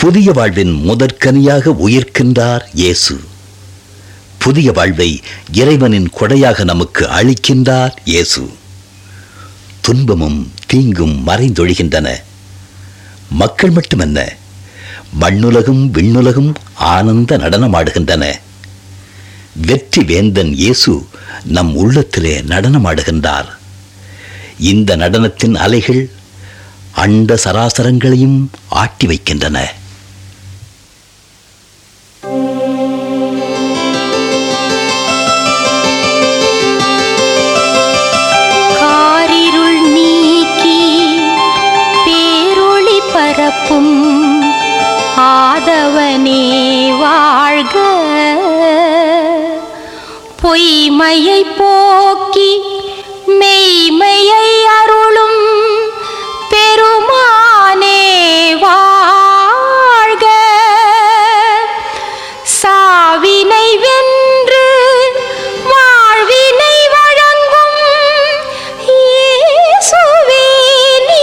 புதிய வாழ்வின் முதற்கனியாக உயிர்க்கின்றார் இயேசு புதிய வாழ்வை இறைவனின் கொடையாக நமக்கு அளிக்கின்றார் இயேசு துன்பமும் தீங்கும் மறைந்தொழிகின்றன மக்கள் மட்டுமல்ல மண்ணுலகும் விண்ணுலகும் ஆனந்த நடனமாடுகின்றன வெற்றி வேந்தன் இயேசு நம் உள்ளத்திலே நடனமாடுகின்றார் இந்த நடனத்தின் அலைகள் அண்ட சராசரங்களையும் ஆட்டி வைக்கின்றன காரிருள் நீக்கி பேரொளி பரப்பும் ஆதவனே வாழ்க பொய்மையை போக்கி மெய்மையை அருளும் பெருமானே வாழ்க சாவினை வென்று வாழ்வினை வழங்கும் இயேசுவே நீ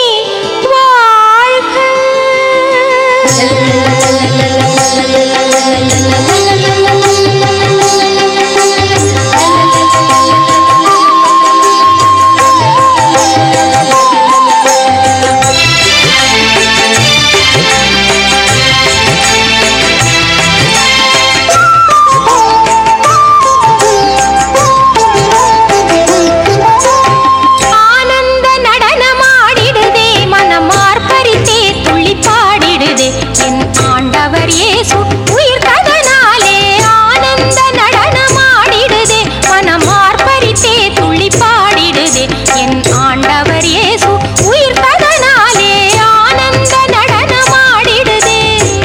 ஆனந்த நடனமாடிடுதே மனம் ஆர்ப்பரித்தே துள்ளி பாடிடுதே என் ஆண்டவர் இயேசு உயிர் கதனாலே ஆனந்த நடனமாடிடுதே மனம் ஆர்ப்பரித்தே துள்ளி பாடிடுதே என் ஆண்டவர் இயேசு உயிர் கதனாலே ஆனந்த நடனமாடிடுதே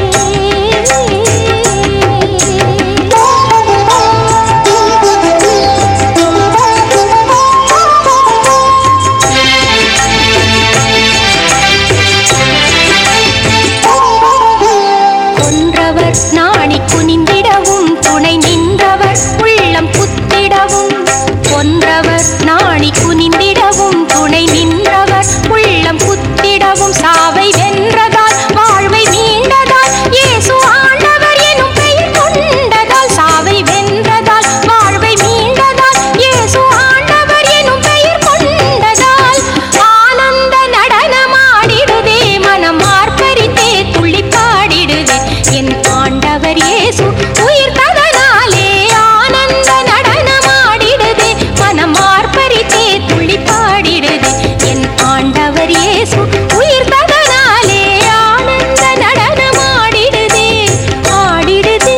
கொன்றவர் நாணி குனிந்திடவும் துணை நின்றவர் உள்ளம் புத்திடவும் கொன்றவர் நாணி குனிந்திடவும் துணை நின்றவர் உள்ளம் புத்திடவும் சாவை வென்றதால் வாழ்வை மீண்டதால் இயேசு ஆண்டவர் எனும் பெயர் கொண்டதால் சாவை வென்றதால் வாழ்வை மீண்டதால் இயேசு ஆண்டவர் எனும் பெயர் கொண்டதால் ஆனந்த நடனமாடிடுதே மனம் ஆர்ப்பரித்தே துள்ளி பாடிடுதே என் ஆண்டவர் இயேசு உயிர் தகனாலே ஆனந்த நடனமாடிடுதே மனம் ஆர்ப்பரித்தே துள்ளி பாடிடுதே என் ஆண்டவர் இயேசு உயிர் தகனாலே ஆனந்த நடனமாடிடுதே ஆடிடுதே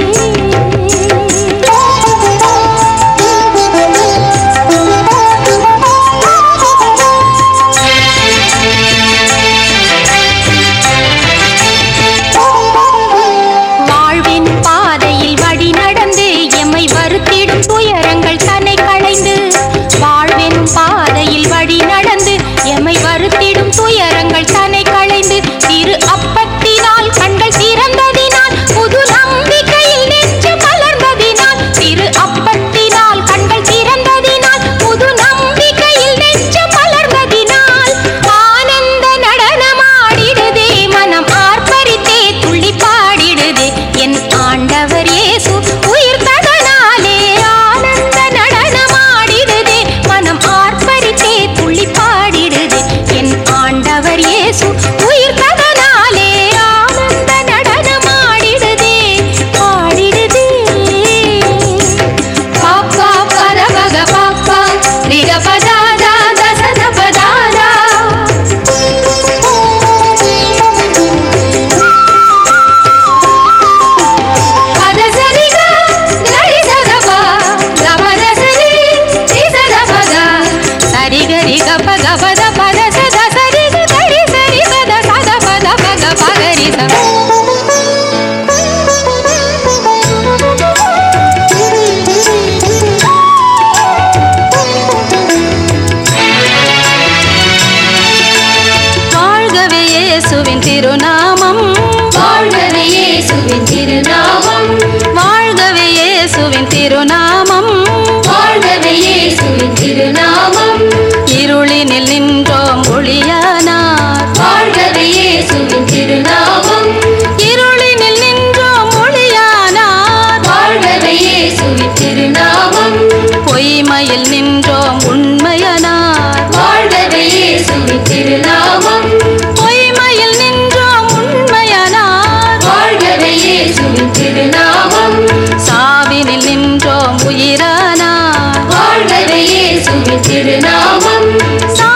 வாழ்வின் பாதையில் வழி நடந்து எம்மை வருத்திடும் துயரங்கள் தன்னை களைந்து வாழ்வின் பாதையில் வழி நடந்து எம்மை வருத்திடும் துயரங்கள் தன்னை களைந்து திரு அப்பத்தினால் கண்கள் திறந்ததினால் புது நம்பிக்கையில் நெஞ்சு மலர்ந்ததினால் திரு அப்பத்தினால் கண்கள் திறந்ததினால் புது நம்பிக்கையில் நெஞ்சு மலர்ந்ததினால் ஆனந்த நடனமாடிடுதே மனம் ஆர்ப்பரித்தே துள்ளி பாடிடுதே என் ஆண்டவர் இயேசு உயிர் தகனாலே ஆனந்த நடனமாடிடுதே மனம் ஆர்ப்பரித்தே துள்ளி பாடிடுதே என் ஆண்டவர் இயேசு உயிர் தகனாலே ஆனந்த நடனமாடிடுதே ஆடிடுதே பாப்பா பரமக பாப்பா ரிக பதாதா தசத பதாதா பதசரிக கரிசதபா கபதசரி திசதபத சரிகரி கப கபத பதசத சரிக கரி சரி பத சத பத பக பகரி வாழ்கவே இயேசுவின் திருநாமம் வாழ்கவே இயேசுவின் திருநாமம் வாழ்கவே இயேசுவின் திருநாமம் வாழ்கவே இயேசுவின் திருநாமம் இருளினில் நின்றோம் ஒளியானார் வாழ்கவே இயேசுவின் திருநாமம் நமக்கெல்லாம் உயிரானார் வாழ்கவே இயேசுவின் திருநாமம்